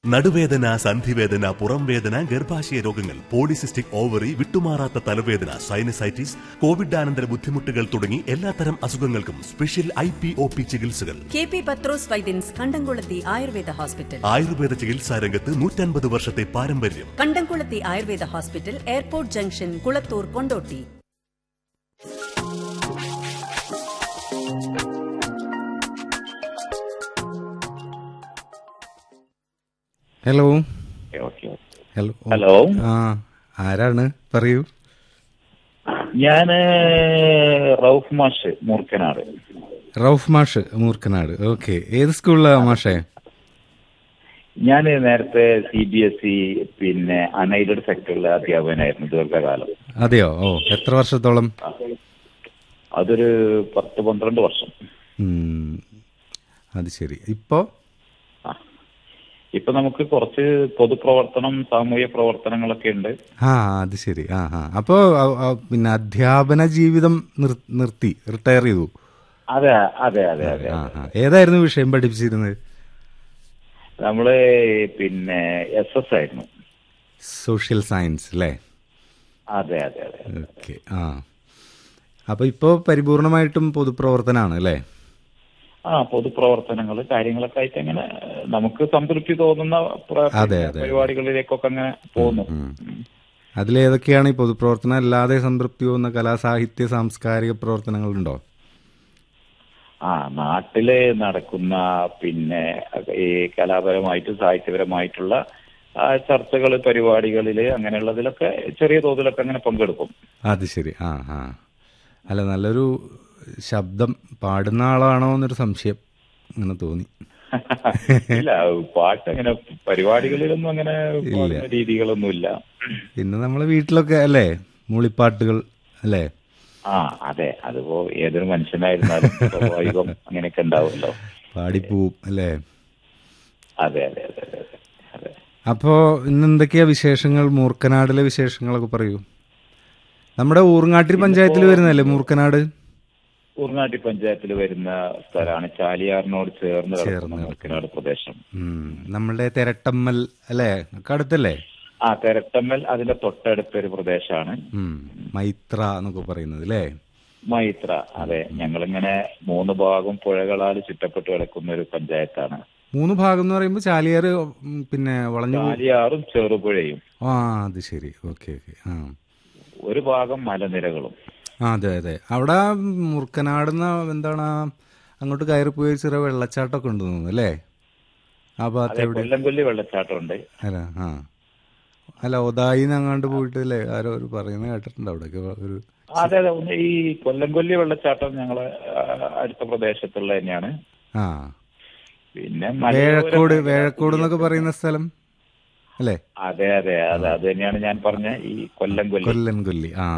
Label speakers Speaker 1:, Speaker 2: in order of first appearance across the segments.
Speaker 1: നടുവേദന സന്ധിവേദന പുറം വേദന ഗർഭാശയ രോഗങ്ങൾ പോളിസിസ്റ്റിക് ഓവറി വിട്ടുമാറാത്ത തലവേദന സൈനസൈറ്റിസ് കോവിഡാനന്തര ബുദ്ധിമുട്ടുകൾ തുടങ്ങി എല്ലാത്തരം അസുഖങ്ങൾക്കും special I P O P ചികിത്സകൾ
Speaker 2: K P Pathros Vaidyans Kandamkulathy Ayurveda hospital
Speaker 1: Ayurveda ചികിത്സാ രംഗത്ത് നൂറ്റൻപത് വർഷത്തെ പാരമ്പര്യം
Speaker 2: Kandamkulathy Ayurveda hospital airport junction Kulathur Kondotty
Speaker 3: hello
Speaker 4: okay
Speaker 3: hello
Speaker 4: hello
Speaker 3: ആ ആരാണ് പറയൂ
Speaker 4: ഞാന് റൌഫ് മാഷ് മൂർക്കനാട്
Speaker 3: റൌഫ് മാഷ് മൂർക്കനാട് ഓക്കെ ഏത് സ്കൂളിലാണ് മാഷേ
Speaker 4: ഞാൻ നേരത്തെ സി ബി എസ് ഇ പിന്നെ അൺഎയ്ഡഡ് സെക്ടറിലെ അധ്യാപകനായിരുന്നു ദീർഘകാലം
Speaker 3: അതെയോ ഓ എത്ര വർഷത്തോളം
Speaker 4: അതൊരു പത്ത് പന്ത്രണ്ട് വർഷം
Speaker 3: ഉം, അത് ശരി ഇപ്പോ
Speaker 4: ആ. ഇപ്പൊ നമുക്ക് കുറച്ച് പൊതുപ്രവർത്തനം സാമൂഹ്യ പ്രവർത്തനങ്ങളൊക്കെ ഉണ്ട്
Speaker 3: ആ അത് ശരി ആ ആ അപ്പോ ആ, ആ, പിന്നെ അധ്യാപന ജീവിതം നിർ- നിർത്തി റിട്ടയർ ചെയ്തു
Speaker 4: അതെ അതെ അതെ അതെ
Speaker 3: ആ ആ ഏതായിരുന്നു വിഷയം പഠിപ്പിച്ചിരുന്നത്
Speaker 4: നമ്മള് പിന്നെ എസ് എസ് ആയിരുന്നു
Speaker 3: സോഷ്യൽ സയൻസ് അല്ലേ
Speaker 4: അതെ അതെ അതെ
Speaker 3: ഓക്കെ ആ അപ്പൊ ഇപ്പോ പരിപൂർണമായിട്ടും പൊതുപ്രവർത്തനാണ് അല്ലേ
Speaker 4: ആ പൊതുപ്രവർത്തനങ്ങൾ കാര്യങ്ങളൊക്കെ ആയിട്ട് അങ്ങനെ നമുക്ക് സംതൃപ്തി തോന്നുന്ന പ്ര-
Speaker 3: അതെ, അതെ.
Speaker 4: പരിപാടികളിലേക്കൊക്കെ അങ്ങനെ പോകുന്നു
Speaker 3: ഉം. അതിലേതൊക്കെയാണ് ഈ പൊതുപ്രവർത്തനം അല്ലാതെ സംതൃപ്തി തോന്നുന്ന കലാസാഹിത്യ സാംസ്കാരിക പ്രവർത്തനങ്ങളുണ്ടോ
Speaker 4: ആ നാട്ടില് നടക്കുന്ന പിന്നെ ഈ കലാപരമായിട്ടും സാഹിത്യപരമായിട്ടുള്ള ആ, ചർച്ചകള് പരിപാടികളില് അങ്ങനെയുള്ളതിലൊക്കെ ചെറിയ തോതിലൊക്കെ അങ്ങനെ പങ്കെടുക്കും
Speaker 3: അത് ശരി ആ ആ അല്ല നല്ലൊരു ശബ്ദം പാടുന്ന ആളാണോ എന്നൊരു സംശയം അങ്ങനെ തോന്നി
Speaker 4: ഇല്ല പാട്ട് അങ്ങനെ പരിപാടികളിലൊന്നും അങ്ങനെ പാടുന്ന രീതികളൊന്നുമില്ല
Speaker 3: പിന്നെ നമ്മളെ വീട്ടിലൊക്കെ അല്ലേ മൂളിപ്പാട്ടുകൾ അല്ലേ
Speaker 4: ആ അതെ അതിപ്പോ ഏതൊരു മനുഷ്യനായിരുന്നാലും സ്വാഭാവികം അങ്ങനെയൊക്കെ ഉണ്ടാവുമല്ലോ
Speaker 3: പാടിപ്പോവും അല്ലേ
Speaker 4: അതെ അതെ അതെ അതെ അതെ അതെ
Speaker 3: അപ്പോ ഇന്ന് എന്തൊക്കെയാ വിശേഷങ്ങൾ മൂർക്കനാടിലെ വിശേഷങ്ങളൊക്കെ പറയൂ നമ്മുടെ ഊർങ്ങാട്ടി പഞ്ചായത്തിൽ വരുന്നല്ലേ മൂർക്കനാട്
Speaker 4: ഊർനാട്ടി പഞ്ചായത്തിൽ വരുന്ന സ്ഥലമാണ് ചാലിയാറിനോട് ചേർന്ന്
Speaker 3: ചേർന്ന്
Speaker 4: കിടക്കുന്ന മൂർക്കനാട് പ്രദേശം
Speaker 3: ഉം. നമ്മളുടെ തെരട്ടമ്മൽ അല്ലേ ഒക്കെ അടുത്തല്ലേ
Speaker 4: ആ തെരട്ടമ്മൽ അതിന്റെ തൊട്ടടുത്ത ഒരു പ്രദേശമാണ്
Speaker 3: ഉം. മൈത്ര എന്നൊക്കെ പറയുന്നത് അല്ലേ
Speaker 4: മൈത്ര അതെ ഞങ്ങളിങ്ങനെ മൂന്ന് ഭാഗം പുഴകളാൽ ചുറ്റപ്പെട്ട് കിടക്കുന്ന ഒരു പഞ്ചായത്താണ്
Speaker 3: മൂന്ന് ഭാഗം എന്ന് പറയുമ്പോൾ ചാലിയാറ് ഉം, പിന്നെ വളഞ്ഞു പോ-
Speaker 4: ചാലിയാറും ചെറുപുഴയും
Speaker 3: ആ അത് ശരി ഓക്കെ ഓക്കെ ആ
Speaker 4: ഒരു ഭാഗം മലനിരകളും
Speaker 3: ആ അതെ അതെ അവിടെ മുറുക്കനാടുന്ന എന്താണ് ആ അങ്ങോട്ട് കയറി പോയി ചെറിയ വെള്ളച്ചാട്ടമൊക്കെ ഉണ്ട് തോന്നുന്നു അല്ലേ ആ ഭാഗത്ത്
Speaker 4: അതെ
Speaker 3: എവിടെ
Speaker 4: കൊല്ലംകൊല്ലി വെള്ളച്ചാട്ടമുണ്ട്
Speaker 3: അല്ല ആ അല്ല ഒതായിന്ന് അങ്ങാണ്ട് പോയിട്ട് അല്ലേ ആരോ ഒരു പറയുന്നത് കേട്ടിട്ടുണ്ട് അവിടെയൊക്കെ ഒരു
Speaker 4: അതെ അതെ ഒന്ന് ഈ കൊല്ലംകൊല്ലി വെള്ളച്ചാട്ടം ഞങ്ങളെ ആ, അടുത്ത പ്രദേശത്തുള്ള തന്നെയാണ്
Speaker 3: ആ
Speaker 4: പിന്നെ
Speaker 3: വേഴക്കോട്
Speaker 4: മലയോര
Speaker 3: വേഴക്കോട് എന്നൊക്കെ പറയുന്ന സ്ഥലം അല്ലേ
Speaker 4: അതെ അതെ അതെ അത് തന്നെയാണ് ഞാൻ പറഞ്ഞ ഈ കൊല്ലംകൊല്ലി
Speaker 3: കൊല്ലൻ കൊല്ലി ആ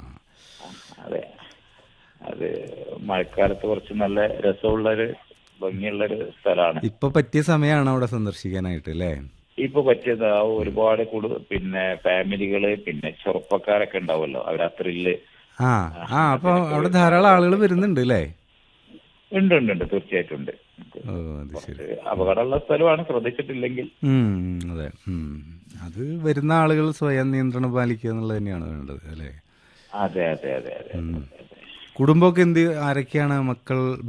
Speaker 4: അതെ അത് മഴക്കാലത്ത് കുറച്ച് നല്ല രസമുള്ളൊരു ഭംഗിയുള്ളൊരു സ്ഥലമാണ്
Speaker 3: ഇപ്പൊ പറ്റിയ സമയമാണ് അവിടെ സന്ദർശിക്കാനായിട്ട് അല്ലേ
Speaker 4: ഇപ്പൊ പറ്റിയത് ആ ഒരുപാട് കൂടു പിന്നെ ഫാമിലികള് പിന്നെ ചെറുപ്പക്കാരൊക്കെ ഉണ്ടാവുമല്ലോ അവർ ആ ത്രില്ല്
Speaker 3: ആ ആ അപ്പൊ അവിടെ ധാരാളം ആളുകൾ വരുന്നുണ്ട് അല്ലേ
Speaker 4: ഉണ്ട് ഉണ്ട് ഉണ്ട് തീർച്ചയായിട്ടും ഉണ്ട്
Speaker 3: ഓ അത് ശരി
Speaker 4: ഒരു അപകടമുള്ള സ്ഥലമാണ് ശ്രദ്ധിച്ചിട്ടില്ലെങ്കിൽ
Speaker 3: ഉം, അതെ ഉം. അത് വരുന്ന ആളുകൾ സ്വയം നിയന്ത്രണം പാലിക്കുക എന്നുള്ളത് തന്നെയാണ് വേണ്ടത് അല്ലേ
Speaker 4: അതെ അതെ അതെ അതെ
Speaker 3: കുടുംബമൊക്കെ എന്ത് ആരൊക്കെയാണ് മക്കൾ